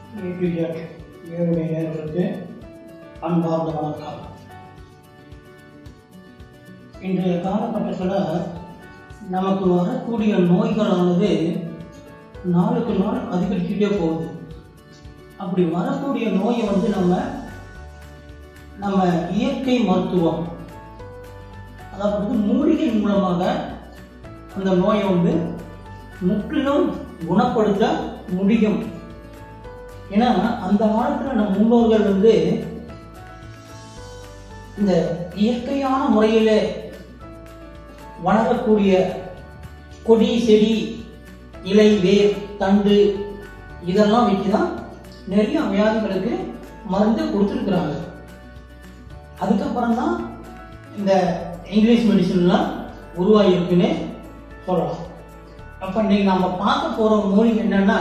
ஏபிஜெட் ஏழுடைய நேர்களுக்கு அன்பார்ந்த வணக்கம் இன்றைய காலகட்டத்தில் நமக்கு வரக்கூடிய நோய்களானது நாளுக்கு நாள் அதிகரிச்சுட்டே போகுது அப்படி வரக்கூடிய நோயை வந்து நம்ம நம்ம இயற்கை மருத்துவம் அதாவது மூலிகை மூலமாக அந்த நோயை வந்து முற்றிலும் குணப்படுத்த முடியும் ஏன்னா அந்த காலத்தில் நம் முன்னோர்கள் வந்து இந்த இயற்கையான முறையில் வளரக்கூடிய கொடி செடி இலை வேர் தண்டு இதெல்லாம் வச்சு தான் நிறைய வியாதிகளுக்கு மருந்து கொடுத்துருக்குறாங்க அதுக்கப்புறம் தான் இந்த இங்கிலீஷ் மெடிசன்லாம் உருவாகிருக்குன்னு சொல்லலாம் அப்போ இன்னைக்கு நம்ம பார்க்க போகிற மூலிகை என்னன்னா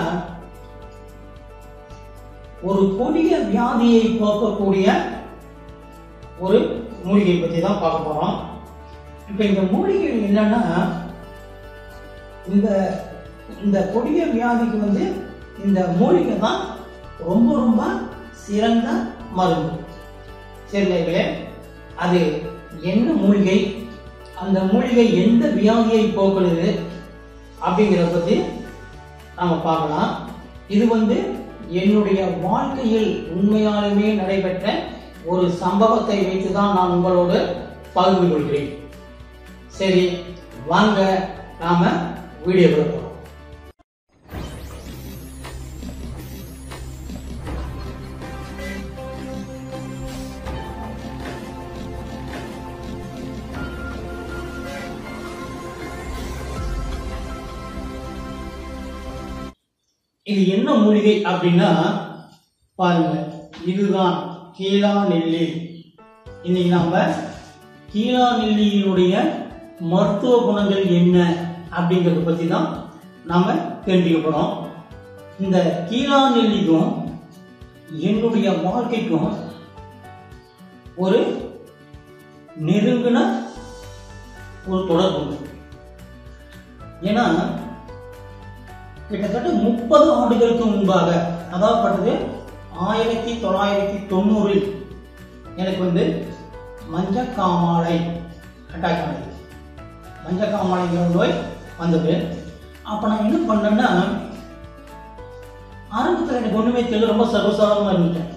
ஒரு கொடிய வியாதியை போக்கக்கூடிய ஒரு மூலிகை பற்றி தான் பார்க்க போகிறோம் இப்போ இந்த மூலிகை என்னன்னா இந்த இந்த கொடிய வியாதிக்கு வந்து இந்த மூலிகை தான் ரொம்ப ரொம்ப சிறந்த மருந்து சரிங்களே அது என்ன மூலிகை அந்த மூலிகை எந்த வியாதியை போக்குறது அப்படிங்கிறத பற்றி நம்ம பார்க்கலாம் இது வந்து என்னுடைய வாழ்க்கையில் உண்மையாலுமே நடைபெற்ற ஒரு சம்பவத்தை வைத்து தான் நான் உங்களோடு பகிர்ந்து கொள்கிறேன் சரி வாங்க நாம வீடியோக்குள்ள போகலாம் இது என்ன மூலிகை அப்படின்னா பாருங்க இதுதான் கீழா நெல்லி இன்னைக்கு நாம கீழா நெல்லியினுடைய மருத்துவ குணங்கள் என்ன அப்படிங்கறத பத்தி தான் நாம தெரிஞ்சுக்க போறோம் இந்த கீழா நெல்லிக்கும் என்னுடைய வாழ்க்கைக்கும் ஒரு நெருங்கின ஒரு தொடர்பு உண்டு. ஏன்னா கிட்டத்தட்ட முப்பது ஆண்டுகளுக்கு முன்பாக அதாவது ஆயிரத்தி தொள்ளாயிரத்தி தொண்ணூறில் எனக்கு வந்து மஞ்சக்காமாலை அட்டாக் ஆனது மஞ்சக்காமாலைங்கிற நோய் வந்தது அப்போ நான் என்ன பண்ணேன்னா ஆரம்பத்தில் எனக்கு ஒன்றுமே தெரியல ரொம்ப சர்வசாதாரணமாக இருந்துட்டேன்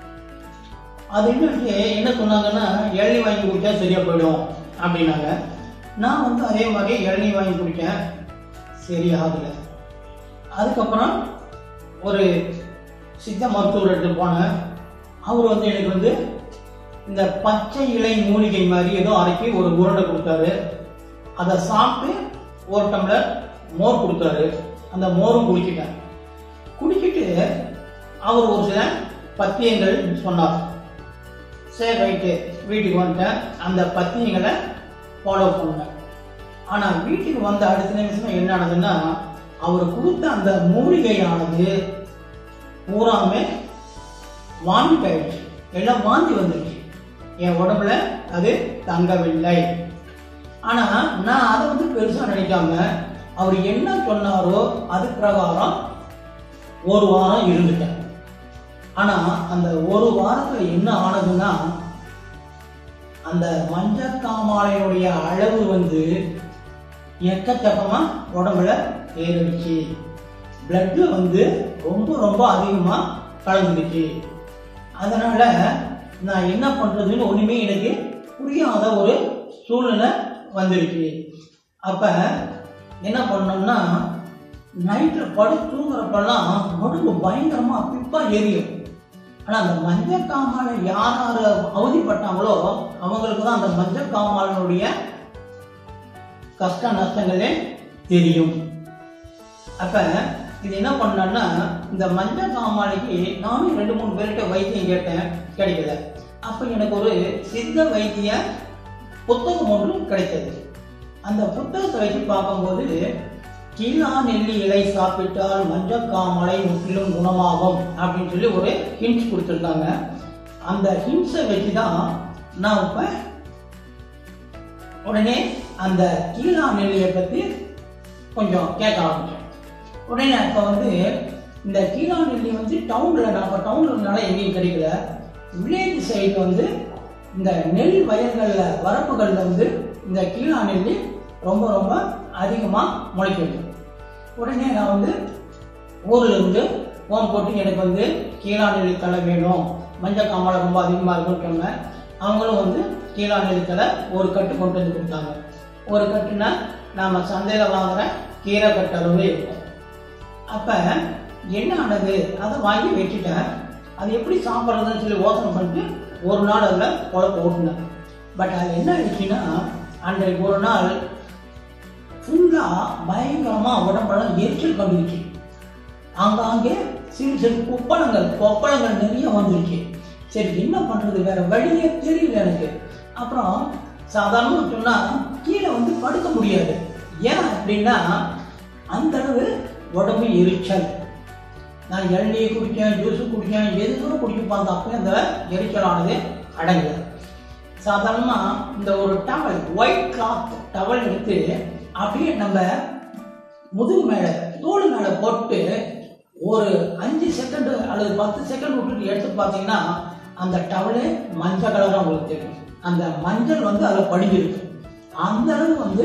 அது இன்னொரு என்ன சொன்னாங்கன்னா இளநீ வாங்கி குடிச்சா சரியா போயிடும் அப்படின்னாங்க நான் வந்து அதே மாதிரி இளநீ வாங்கி குடித்தேன் சரி ஆகலை அதுக்கப்புறம் ஒரு சித்த மருத்துவர் எடுத்து போனேன் அவர் வந்து எனக்கு வந்து இந்த பச்சை இலை மூலிகை மாதிரி ஏதோ அரைக்கி ஒரு உருண்டை கொடுத்தாரு அதை சாப்பிட்டு ஒரு டம்ளர் மோர் கொடுத்தாரு அந்த மோரும் குடிச்சிட்டேன் குடிச்சிட்டு அவர் ஒரு சில பத்தியங்கள் சொன்னார் சரி ரைட்டு வீட்டுக்கு வந்துட்டேன் அந்த பத்தியங்களை ஃபாலோ பண்ணேன் ஆனால் வீட்டுக்கு வந்த அடுத்த நிமிஷம் என்ன ஆனதுன்னா அவர் கொடுத்த அந்த மூலிகையானது பூராமே வாமிட் ஆயிடுச்சு எல்லாம் வாந்தி வந்துடுச்சு என் உடம்புல அது தங்கவில்லை ஆனா நான் அதை வந்து பெருசா நினைக்காம அவர் என்ன சொன்னாரோ அது பிரகாரம் ஒரு வாரம் இருந்துட்டேன் ஆனா அந்த ஒரு வாரத்துல என்ன ஆனதுன்னா அந்த மஞ்சக்காமாலையுடைய அளவு வந்து எக்கச்சக்கமா உடம்புல ஏறிடுச்சு பிளட்ல வந்து ரொம்ப ரொம்ப அதிகமா கலந்துடுச்சு அதனால நான் என்ன பண்றதுன்னு ஒண்ணுமே எனக்கு புரியாத ஒரு சூழ்நிலை வந்துடுச்சு அப்ப என்ன பண்ணோம்னா நைட்ல படு தூங்குறப்பெல்லாம் உடம்பு பயங்கரமா பிப்பா எரியும் ஆனா அந்த மஞ்சள் காமாலை யார் யார் அவதிப்பட்டாங்களோ அவங்களுக்கு தான் அந்த மஞ்சள் காமாலனுடைய கஷ்ட நஷ்டங்களே தெரியும் அப்ப இது என்ன பண்ணேன்னா இந்த மஞ்சள் காமாலைக்கு நானும் ரெண்டு மூணு பேர்கிட்ட வைத்தியம் கேட்டேன் கிடைக்கல அப்ப எனக்கு ஒரு சித்த வைத்திய புத்தகம் ஒன்று கிடைத்தது அந்த புத்தகத்தை வச்சு பார்க்கும்போது கீழா நெல்லி இலை சாப்பிட்டால் மஞ்சள் காமாலை முற்றிலும் குணமாகும் அப்படின்னு சொல்லி ஒரு ஹிண்ட்ஸ் கொடுத்துருக்காங்க அந்த ஹிண்ட்ஸை வச்சு தான் நான் இப்போ உடனே அந்த கீழா நெல்லியை பற்றி கொஞ்சம் கேட்க ஆரம்பிச்சேன் உடனே அப்போ வந்து இந்த கீழாநெல்லி வந்து டவுனில் நான் இப்போ டவுனில் இருந்தால எங்கேயும் கிடைக்கல வில்லேஜ் சைடு வந்து இந்த நெல் வயல்களில் வரப்புகளில் வந்து இந்த கீழாநெல்லி ரொம்ப ரொம்ப அதிகமாக முளைக்குது உடனே நான் வந்து ஊர்ல இருந்து ஃபோன் போட்டு எனக்கு வந்து கீழாநெல்லி தலை வேணும் மஞ்சள் காமாலை ரொம்ப அதிகமாக இருக்குன்னு சொன்னேன் அவங்களும் வந்து கீழாநெல்லி தலை ஒரு கட்டு கொண்டு வந்து கொடுத்தாங்க ஒரு கட்டுனா நாம சந்தையில் வாங்குற கீரை கட்டு அளவு இருக்கும் அப்போ என்ன ஆனது அதை வாங்கி வச்சுட்டேன் அது எப்படி சாப்பிட்றதுன்னு சொல்லி யோசனை பண்ணிட்டு ஒரு நாள் அதில் குழப்ப ஓட்டினேன் பட் அது என்ன ஆயிடுச்சுன்னா அன்றைக்கு ஒரு நாள் ஃபுல்லாக பயங்கரமாக உடம்பெல்லாம் எரிச்சல் கண்டுச்சு ஆங்காங்கே சிறு சிறு குப்பளங்கள் கொப்பளங்கள் நிறைய வந்துருச்சு சரி என்ன பண்ணுறது வேற வழியே தெரியல எனக்கு அப்புறம் சாதாரணமாக சொன்னால் கீழே வந்து படுக்க முடியாது ஏன் அப்படின்னா அந்த அளவு உடம்பு எரிச்சல் நான் இளநீர் குடித்தேன் ஜூஸ் குடித்தேன் எதுவும் குடிக்க பார்த்தா அப்போ அந்த எரிச்சலானது அடங்கல சாதாரணமாக இந்த ஒரு டவல் ஒயிட் கிளாத் டவல் எடுத்து அப்படியே நம்ம முதுகு மேலே தோல் மேலே போட்டு ஒரு அஞ்சு செகண்ட் அல்லது பத்து செகண்ட் விட்டுட்டு எடுத்து பார்த்தீங்கன்னா அந்த டவலு மஞ்சள் கலராக உங்களுக்கு தெரியும் அந்த மஞ்சள் வந்து அதில் படிஞ்சிருக்கு அந்த அளவு வந்து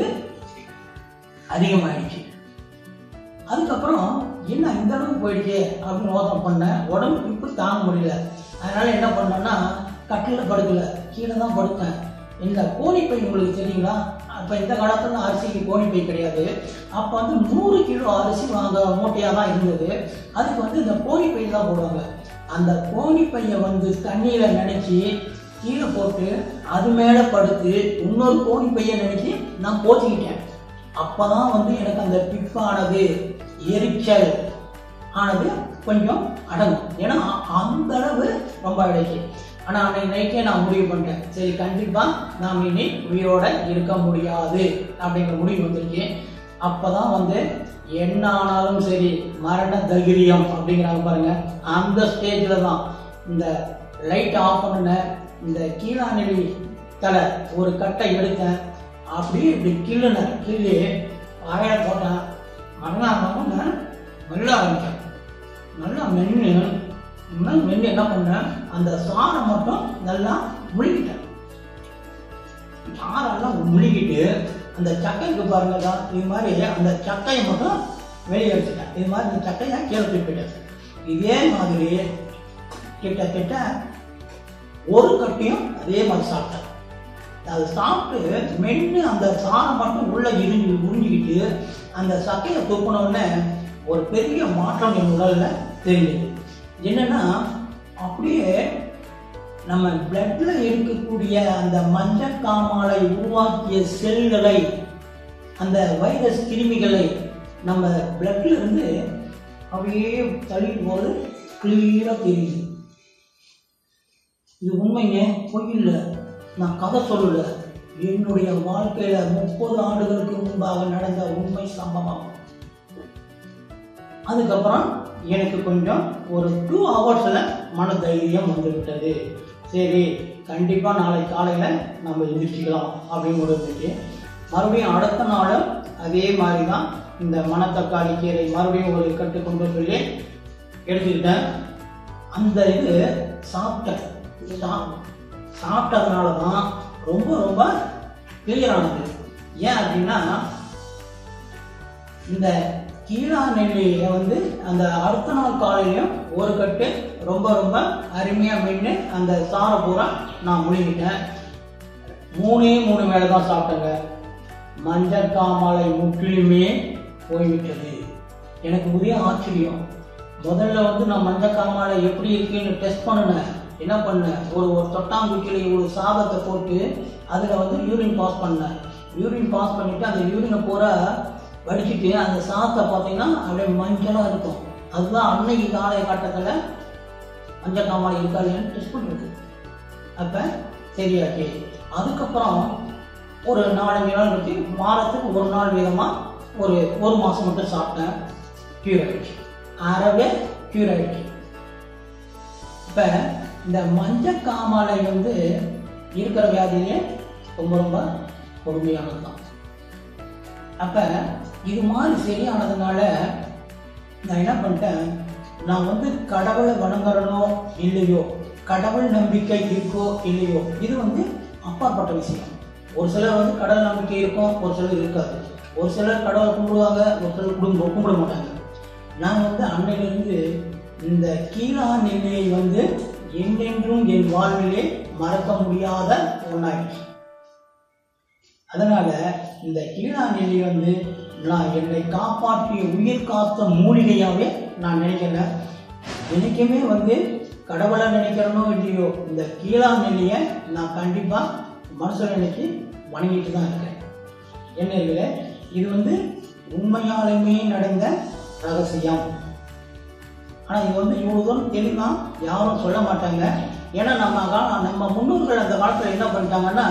அதிகமாயிடுச்சு அதுக்கப்புறம் என்ன இந்த அளவுக்கு போயிடுச்சு அப்படின்னு யோசனை பண்ணேன் உடம்பு இப்போ தாங்க முடியல அதனால என்ன பண்ணேன்னா கட்டில படுக்கல கீழே தான் படுத்தேன் இந்த கோணிப்பை உங்களுக்கு தெரியுங்களா அப்போ இந்த காலத்துல அரிசிக்கு கோணிப்பை கிடையாது அப்போ வந்து நூறு கிலோ அரிசி வாங்க மூட்டையாக தான் இருந்தது அதுக்கு வந்து இந்த கோணிப்பை தான் போடுவாங்க அந்த கோணிப்பையை வந்து தண்ணியில் நினைச்சி கீழே போட்டு அது மேலே படுத்து இன்னொரு கோணிப்பையை நினைச்சி நான் போத்திக்கிட்டேன் அப்பதான் வந்து எனக்கு அந்த பிப்பானது எரிச்சல் ஆனது கொஞ்சம் அடங்கும் ஏன்னா அந்த அளவு ரொம்ப ஆயிடுச்சு ஆனா அன்னைக்கு நைட்டே நான் முடிவு பண்ணிட்டேன் சரி கண்டிப்பா நாம் இனி உயிரோட இருக்க முடியாது அப்படிங்கிற முடிவு வந்துருச்சு அப்பதான் வந்து என்ன ஆனாலும் சரி மரண தைரியம் அப்படிங்கிறாங்க பாருங்க அந்த ஸ்டேஜ்ல தான் இந்த லைட் ஆஃப் பண்ணின இந்த கீழாநெல்லி தலை ஒரு கட்டை எடுத்தேன் அப்படியே இப்படி கிள்ளுன கிள்ளி வாயில போட்டேன் நல்லா நல்லா மெல்ல ஆரம்பிச்சேன் நல்லா மென்று இன்னும் மென்று என்ன பண்ணேன் அந்த சாரை மட்டும் நல்லா முழுகிட்டேன் சாரெல்லாம் முழுகிட்டு அந்த சக்கைக்கு பாருங்க தான் இது மாதிரி அந்த சக்கையை மட்டும் வெளியே எடுத்துட்டேன் இது மாதிரி இந்த சக்கையை கீழே தூக்கிட்டேன் இதே மாதிரி கிட்டத்தட்ட ஒரு கட்டையும் அதே மாதிரி சாப்பிட்டேன் அது சாப்பிட்டு மென்று அந்த சாரம் மட்டும் உள்ள இருந்து உறிஞ்சிக்கிட்டு அந்த சக்கையை துப்பின உடனே ஒரு பெரிய மாற்றம் என் உடல்ல தெரியுது என்னன்னா அப்படியே நம்ம பிளட்ல இருக்கக்கூடிய அந்த மஞ்சள் காமாலை உருவாக்கிய செல்களை அந்த வைரஸ் கிருமிகளை நம்ம பிளட்ல இருந்து அப்படியே தள்ளிட்டு போது கிளியரா தெரியுது இது உண்மைங்க பொய் இல்லை நான் கதை சொல்லல என்னுடைய வாழ்க்கையில முப்பது ஆண்டுகளுக்கு முன்பாக நடந்த உண்மை சம்பவம் அதுக்கப்புறம் எனக்கு கொஞ்சம் ஒரு டூ ஹவர்ஸ்ல மன தைரியம் வந்து விட்டது சரி கண்டிப்பா நாளை காலையில நம்ம எந்திரிச்சிக்கலாம் அப்படின்னு முடிஞ்சிச்சு மறுபடியும் அடுத்த நாளும் அதே மாதிரி தான் இந்த மணத்தக்காளி கீரை மறுபடியும் ஒரு கட்டு கொண்டு சொல்லி எடுத்துக்கிட்டேன் அந்த இது சாப்பிட்டேன் சா- சாப்பிட்டதுனால தான் ரொம்ப ரொம்ப கிளியர் ஆனது ஏன் அப்படின்னா இந்த கீழா நெல்லியை வந்து அந்த அடுத்த நாள் காலையிலையும் ஒரு கட்டு ரொம்ப ரொம்ப அருமையா மென்று அந்த சாரை பூரா நான் முழுங்கிட்டேன் மூணே மூணு வேளை தான் சாப்பிட்டேங்க மஞ்சள் காமாலை முற்றிலுமே போய்விட்டது எனக்கு ஒரே ஆச்சரியம் முதல்ல வந்து நான் மஞ்சள் காமாலை எப்படி இருக்குன்னு டெஸ்ட் பண்ணினேன் என்ன பண்ணேன் ஒரு ஒரு தொட்டாங்குச்சியில ஒரு சாதத்தை போட்டு அதில் வந்து யூரின் பாஸ் பண்ணேன் யூரின் பாஸ் பண்ணிட்டு அந்த யூரினை பூரா வடிச்சிட்டு அந்த சாதத்தை பார்த்தீங்கன்னா அப்படியே மஞ்சளாக இருக்கும் அதுதான் அன்னைக்கு காலை கட்டத்தில் மஞ்சள் காமாலை இருக்கா இல்லையான்னு டெஸ்ட் பண்ணிருக்கு அப்போ சரியாச்சு அதுக்கப்புறம் ஒரு நாலஞ்சு நாள் கழிச்சு வாரத்துக்கு ஒரு நாள் வீதமாக ஒரு ஒரு மாதம் மட்டும் சாப்பிட்டேன் க்யூர் ஆயிடுச்சு அறவே க்யூர் ஆயிடுச்சு இப்போ இந்த மஞ்சள் காமாலை வந்து இருக்கிற வியாதியிலே ரொம்ப ரொம்ப கொடுமையானது தான் அப்போ இது மாதிரி சரியானதுனால நான் என்ன பண்ணிட்டேன் நான் வந்து கடவுளை வணங்குறனோ இல்லையோ கடவுள் நம்பிக்கை இருக்கோ இல்லையோ இது வந்து அப்பாற்பட்ட விஷயம் ஒரு சிலர் வந்து கடவுள் நம்பிக்கை இருக்கும் ஒரு சிலர் இருக்காது ஒரு சிலர் கடவுளை கும்பிடுவாங்க ஒரு சிலர் குடும்ப கும்பிட மாட்டாங்க நான் வந்து அன்னையிலிருந்து இந்த கீழா நிலையை வந்து என்றென்றும் என் வாழ்விலே மறக்க முடியாத ஒன்றாயிடுச்சு அதனால இந்த கீழா நெல்லி வந்து நான் என்னை காப்பாற்றிய உயிர் காத்த மூலிகையாவே நான் நினைக்கிறேன் எனக்குமே வந்து கடவுளை நினைக்கிறனோ இல்லையோ இந்த கீழா நெல்லியை நான் கண்டிப்பா மனசுல நினைச்சு வணங்கிட்டு தான் இருக்கேன் என்ன இருக்குல்ல இது வந்து உண்மையாலுமே நடந்த ரகசியம் ஆனா இது வந்து இவ்வளவு தூரம் தெளிவா யாரும் சொல்ல மாட்டாங்க ஏன்னா நம்ம கா- நம்ம முன்னோர்கள் அந்த காலத்துல என்ன பண்ணிட்டாங்கன்னா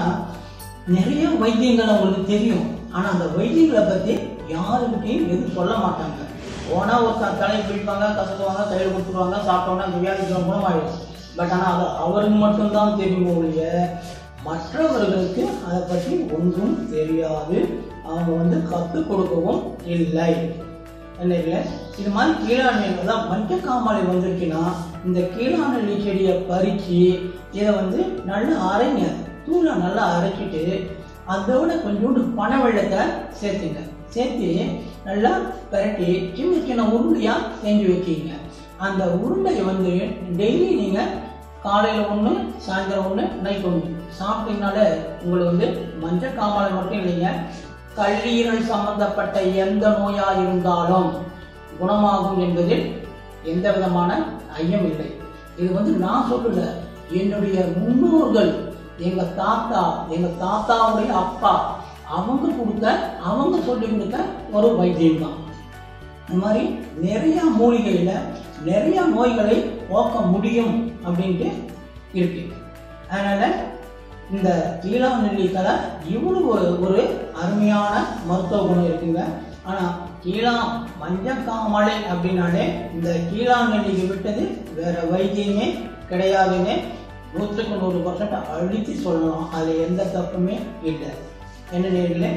நிறைய வைத்தியங்கள் அவங்களுக்கு தெரியும் ஆனா அந்த வைத்தியங்களை பத்தி யாருக்கிட்டையும் எதுவும் சொல்ல மாட்டாங்க போனா ஒரு த- தலையை பிடிப்பாங்க கசக்குவாங்க கையில் கொடுத்துருவாங்க சாப்பிட்டோன்னா அந்த வியாதிக்கு குணமாயிடும் பட் ஆனா அது அவருக்கு மட்டும்தான் தெரியுமோ ஒழிய மற்றவர்களுக்கு அதை பற்றி ஒன்றும் தெரியாது அவங்க வந்து கற்றுக் கொடுக்கவும் இல்லை என்ன இல்லை இது மாதிரி கீழாநெல் அதான் மஞ்சக்காமலை வந்திருக்குன்னா இந்த கீழாநெல்லி செடியை பறித்து இதை வந்து நல்லா அரைங்க தூளை நல்லா அரைச்சிட்டு அதோட கொஞ்சோண்டு பனை வெள்ளத்தை சேர்த்துங்க சேர்த்து நல்லா பிரட்டி சின்ன சின்ன உருண்டையா செஞ்சு வச்சிங்க அந்த உருண்டையை வந்து டெய்லி நீங்கள் காலையில் ஒன்று சாயந்தரம் ஒன்று நைட் ஒன்று சாப்பிட்டீங்கனாலே உங்களுக்கு வந்து மஞ்சள் காமாலை மட்டும் இல்லைங்க கல்லீரல் சம்பந்தப்பட்ட எந்த நோயா இருந்தாலும் குணமாகும் என்பதில் எந்த விதமான ஐயம் இல்லை இது வந்து நான் சொல்லல என்னுடைய முன்னோர்கள் எங்க தாத்தா எங்க தாத்தாவுடைய அப்பா அவங்க கொடுத்த அவங்க சொல்லி கொடுத்த ஒரு வைத்தியம் தான் இந்த மாதிரி நிறைய மூலிகையில நிறைய நோய்களை போக்க முடியும் அப்படின்ட்டு இருக்கு அதனால இந்த கீழா நெல்லிக்கலை இவ்வளவு ஒரு ஒரு அருமையான மருத்துவ குணம் இருக்குங்க ஆனா கீழா மஞ்சக்காமலை அப்படின்னாலே இந்த கீழா நெல்லிக்கு விட்டது வேற வைத்தியமே கிடையாதுன்னு நூற்றுக்கு நூறு பர்சன்ட் அழித்து சொல்லலாம் அதுல எந்த தப்புமே இல்லை என்ன நேர்களே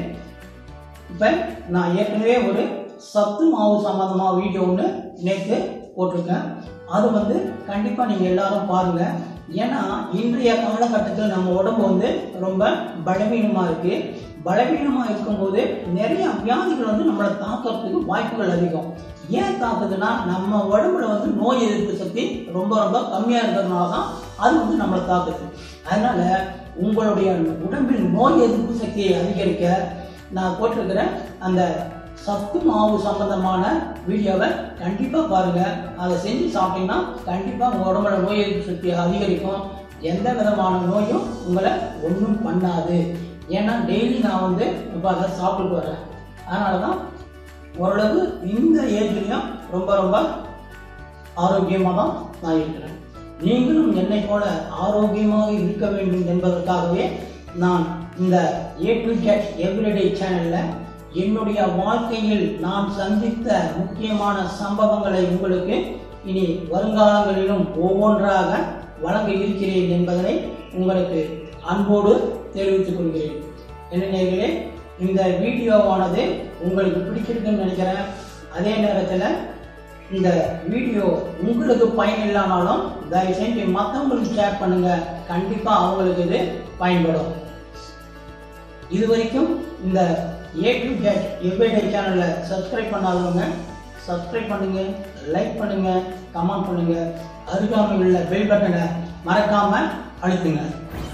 இப்போ நான் ஏற்கனவே ஒரு சத்து மாவு சம்மந்தமாக வீடியோ ஒன்று நேற்று போட்டிருக்கேன் அது வந்து கண்டிப்பாக நீங்கள் எல்லாரும் பாருங்க ஏன்னா இன்றைய காலகட்டத்தில் நம்ம உடம்பு வந்து ரொம்ப பலவீனமாக இருக்கு பலவீனமாக இருக்கும்போது நிறைய வியாதிகள் வந்து நம்மளை தாக்கிறதுக்கு வாய்ப்புகள் அதிகம் ஏன் தாக்குதுன்னா நம்ம உடம்புல வந்து நோய் எதிர்ப்பு சக்தி ரொம்ப ரொம்ப கம்மியாக இருக்கிறதுனால தான் அது வந்து நம்மளை தாக்குது அதனால உங்களுடைய உடம்பில் நோய் எதிர்ப்பு சக்தியை அதிகரிக்க நான் போட்டிருக்கிற அந்த சத்து மாவு சம்பந்தமான வீடியோவை கண்டிப்பா பாருங்க அதை செஞ்சு சாப்பிட்டீங்கன்னா கண்டிப்பா உங்க உடம்புல நோய் எதிர்ப்பு சக்தி அதிகரிக்கும் எந்த விதமான நோயும் உங்களை ஒன்றும் பண்ணாது ஏன்னா டெய்லி நான் வந்து இப்போ அதை சாப்பிட்டுட்டு வரேன் அதனால தான் ஓரளவு இந்த ஏஜ்லேயும் ரொம்ப ரொம்ப ஆரோக்கியமாக தான் நான் இருக்கிறேன் நீங்களும் என்னை போல ஆரோக்கியமாக இருக்க வேண்டும் என்பதற்காகவே நான் இந்த ஏ டு ஜெட் எவ்ரிடே சேனல்ல என்னுடைய வாழ்க்கையில் நான் சந்தித்த முக்கியமான சம்பவங்களை உங்களுக்கு இனி வருங்காலங்களிலும் ஒவ்வொன்றாக வழங்க இருக்கிறேன் என்பதனை உங்களுக்கு அன்போடு தெரிவித்துக் கொள்கிறேன் என்ன நேயர்களே இந்த வீடியோவானது உங்களுக்கு பிடிச்சிருக்குன்னு நினைக்கிறேன் அதே நேரத்தில் இந்த வீடியோ உங்களுக்கு பயன் இல்லாமலும் தயவு செஞ்சு மற்றவங்களுக்கு ஷேர் பண்ணுங்க கண்டிப்பா அவங்களுக்கு இது பயன்படும் இது வரைக்கும் இந்த ஏ டு ஜெட் எவ்ரிடே சேனலை சப்ஸ்கிரைப் பண்ணாதவங்க சப்ஸ்கிரைப் பண்ணுங்க லைக் பண்ணுங்க கமெண்ட் பண்ணுங்க அருகாமையில் உள்ள பெல் பட்டனை மறக்காம அழுத்துங்க